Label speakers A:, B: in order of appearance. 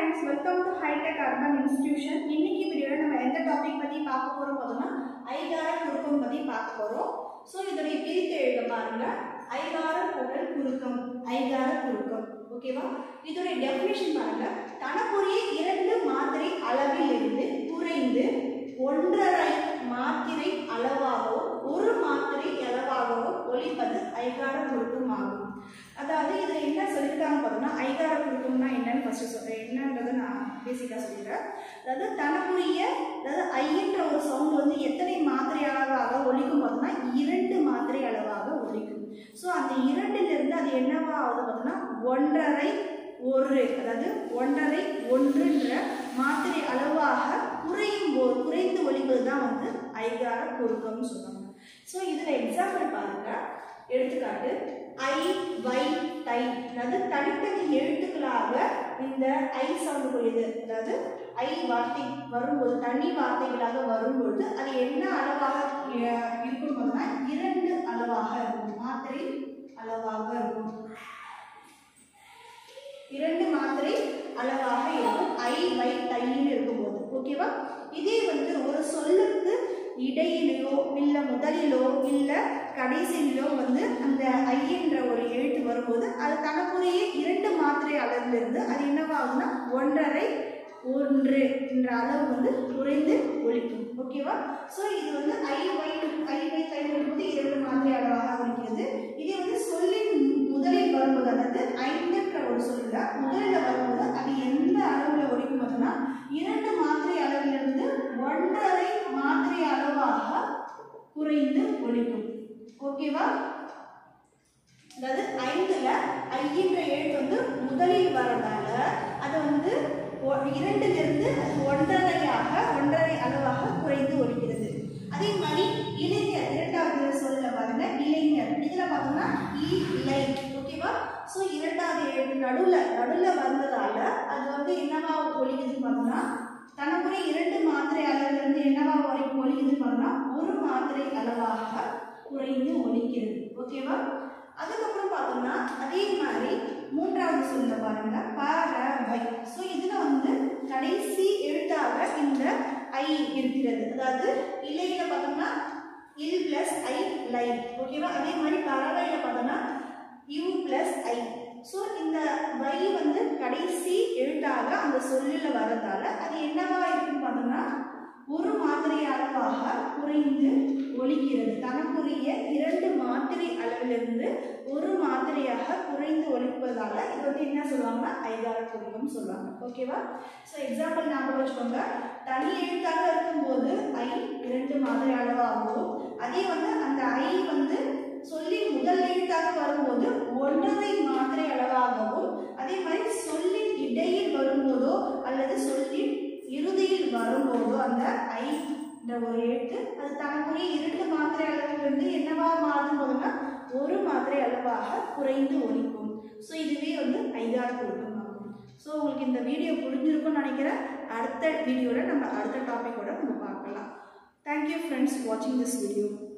A: friends welcome to hitech urban institution இன்னைக்கு வீடியோவில் நம்ம எந்த டாபிக் பற்றி பார்க்க போகிறோம் பார்த்தோம்னா ஐகார குறுக்கம் பற்றி பார்க்க போகிறோம் ஸோ இதோடைய பிரித்து எழுத பாருங்க ஐகார கூட்டல் குறுக்கம் ஐகார குறுக்கம் ஓகேவா இதோடைய டெஃபினேஷன் பாருங்க தனக்குரிய இரண்டு மாத்திரை அளவில் இருந்து குறைந்து ஒன்றரை மாத்திரை அளவாகவோ ஒரு மாத்திரை அளவாகவோ ஒழிப்பது ஐகார குறுக்கம் ஆகும் அதாவது இதில் என்ன சொல்லியிருக்காங்க பார்த்தோம்னா ஐகார குறுக்கம்னா என்னன்னு ஃபர்ஸ்ட் சொல்கிறேன் என்னன்றதை நான் பேசிக்காக சொல்லிடுறேன் அதாவது தனக்குரிய அதாவது ஐன்ற ஒரு சவுண்ட் வந்து எத்தனை மாத்திரை அளவாக ஒழிக்கும் பார்த்தோம்னா இரண்டு மாத்திரை அளவாக ஒழிக்கும் ஸோ அந்த இரண்டிலிருந்து அது என்னவா ஆகுது பார்த்தோம்னா ஒன்றரை ஒரு அதாவது ஒன்றரை ஒன்றுன்ற மாத்திரை அளவாக குறையும் போது குறைந்து ஒழிப்பது தான் வந்து ஐகார குறுக்கம்னு சொல்லுவாங்க ஸோ இதில் எக்ஸாம்பிள் பாருங்க எடுத்துக்காட்டு ஐ வை தை அதாவது தனித்தனி எழுத்துக்களாக இந்த ஐ சவுண்ட் கூடியது அதாவது ஐ வார்த்தை வரும்போது தனி வார்த்தைகளாக வரும்பொழுது அது என்ன அளவாக அஹ், இருக்கும் போதுனா இரண்டு அளவாக இருக்கும் மாத்திரை அளவாக இருக்கும் இரண்டு மாத்திரை அளவாக இருக்கும் ஐ வை தைன்னு இருக்கும்போது ஓகேவா இதே வந்து ஒரு சொல்லுக்கு இடையிலையோ இல்லை முதலிலோ இல்லை கடைசியிலோ வந்து அந்த ஐன்ற ஒரு எழுத்து வரும்போது அது தனக்குரிய இரண்டு மாத்திரை அளவிலிருந்து அது என்னவாகுதுன்னா ஒன்றரை ஒன்று என்ற அளவு வந்து குறைந்து ஒழிக்கும் ஓகேவா ஸோ இது வந்து ஐ வை ஐ வை தை வரும்போது இரண்டு மாத்திரை அளவாக ஒழிக்கிறது இதே வந்து சொல்லின் முதலில் வரும்போது அதாவது ஐந்துன்ற ஒரு சொல்ல முதலில் வரும்போது அது எந்த அளவில் ஒழிக்கும் போதுன்னா இரண்டு மாத்திரை அளவிலிருந்து ஒன்றரை மாத்திரை அளவாக குறைந்து ஒழிக்கும் ஓகேவா அதாவது ஐந்துல ஐன்ற எழுத்து வந்து முதலில் வரதால அது வந்து ஒ- இரண்டிலிருந்து அது ஒன்றரையாக ஒன்றரை அளவாக குறைந்து ஒழிக்கிறது அதே மாதிரி இளைஞர் இரண்டாவது சொல்ல பாருங்க இளைஞர் இதுல பார்த்தோம்னா இலை ஓகேவா ஸோ இரண்டாவது எழுத்து நடுவுல நடுவுல வந்ததால அது வந்து என்னவா ஒழிக்குதுன்னு பார்த்தோம்னா தனக்குரிய இரண்டு மாத்திரை அளவுல இருந்து என்னவா ஒழி ஒழிக்குதுன்னு பார்த்தோம்னா ஒரு மாத்திரை அளவாக குறைந்து ஒழிக்கிறது ஓகேவா அதுக்கப்புறம் பார்த்தோம்னா அதே மாதிரி மூன்றாவது சொல்ல பாருங்க பறவை ஸோ இதுல வந்து கடைசி எழுத்தாக இந்த ஐ இருக்கிறது அதாவது இலையில பார்த்தோம்னா இல் பிளஸ் ஐ லை ஓகேவா அதே மாதிரி பறவையில பார்த்தோம்னா யூ பிளஸ் ஐ ஸோ இந்த வை வந்து கடைசி எழுத்தாக அந்த சொல்லில் வரதால அது என்னவா இருக்குன்னு பார்த்தோம்னா ஒரு மாத்திரை அளவாக குறைந்து ஒழிக்கிறது தனக்குரிய இரண்டு மாத்திரை அளவிலிருந்து ஒரு மாத்திரையாக குறைந்து ஒழிப்பதால இது வந்து என்ன சொல்லுவாங்கன்னா ஐதார குறுக்கம் சொல்லுவாங்க ஓகேவா ஸோ எக்ஸாம்பிள் ஞாபகம் வச்சுக்கோங்க தனி எழுத்தாக இருக்கும்போது ஐ இரண்டு மாத்திரை அளவாகவும் அதே வந்து அந்த ஐ வந்து சொல்லி முதல் எழுத்தாக வரும்போது ஒன்றரை மாத்திரை அளவாகவும் அதே மாதிரி சொல்லின் இடையில் வரும்போதோ அல்லது சொல்லின் இறுதியில் வரும்போதோ அந்த ஐ இந்த ஒரு எழுத்து அது தனக்குரிய இரண்டு மாத்திரை அளவிலிருந்து என்னவா மாறும் போதுன்னா ஒரு மாத்திரை அளவாக குறைந்து ஒழிக்கும் ஸோ இதுவே வந்து ஐதார குறுக்கம் ஆகும் ஸோ உங்களுக்கு இந்த வீடியோ புரிஞ்சிருக்கும்னு நினைக்கிறேன் அடுத்த வீடியோவில் நம்ம அடுத்த டாப்பிக்கோட நம்ம பார்க்கலாம் தேங்க்யூ ஃப்ரெண்ட்ஸ் வாட்சிங் திஸ் வீடியோ